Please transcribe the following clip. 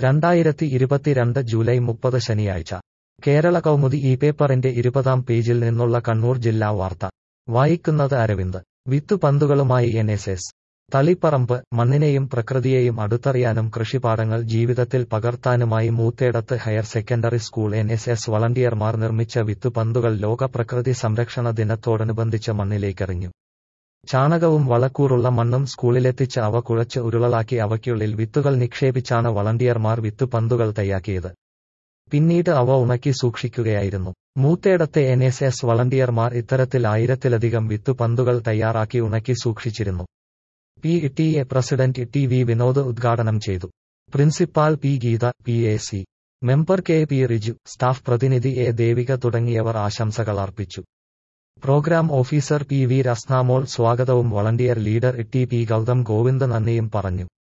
രണ്ടായിരത്തി ഇരുപത്തിരണ്ട് ജൂലൈ മുപ്പത് ശനിയാഴ്ച കേരള കൗമുദി ഈ പേപ്പറിന്റെ ഇരുപതാം പേജിൽ നിന്നുള്ള കണ്ണൂർ ജില്ലാ വാർത്ത വായിക്കുന്നത് അരവിന്ദ് വിത്തുപന്തുകളുമായി എൻ എസ് എസ് തളിപ്പറമ്പ് മണ്ണിനെയും പ്രകൃതിയെയും അടുത്തറിയാനും കൃഷിപാഠങ്ങൾ ജീവിതത്തിൽ പകർത്താനുമായി Moothedath higher secondary school N S S വളണ്ടിയർമാർ നിർമ്മിച്ച വിത്തുപന്തുകൾ ലോക പ്രകൃതി സംരക്ഷണ ദിനത്തോടനുബന്ധിച്ച് മണ്ണിലേക്കെറിഞ്ഞു ചാണകവും വളക്കൂറുള്ള മണ്ണും സ്കൂളിലെത്തിച്ച് അവ കുഴച്ച് ഉരുളലാക്കി അവയ്ക്കുള്ളിൽ വിത്തുകൾ നിക്ഷേപിച്ചാണ് വളണ്ടിയർമാർ വിത്തുപന്തുകൾ തയ്യാക്കിയത് പിന്നീട് അവ ഉണക്കി സൂക്ഷിക്കുകയായിരുന്നു മൂത്തേടത്തെ എൻ എസ് എസ് വളണ്ടിയർമാർ ഇത്തരത്തിൽ ആയിരത്തിലധികം വിത്തുപന്തുകൾ തയ്യാറാക്കി ഉണക്കി സൂക്ഷിച്ചിരുന്നു P T A president T V Vinod ഉദ്ഘാടനം ചെയ്തു principal P Geetha P A C member K P Riju staff പ്രതിനിധി എ ദേവിക തുടങ്ങിയവർ ആശംസകൾ അർപ്പിച്ചു programme officer P V Rasnamol സ്വാഗതവും volunteer leader T P Gautham Govind നന്ദിയും പറഞ്ഞു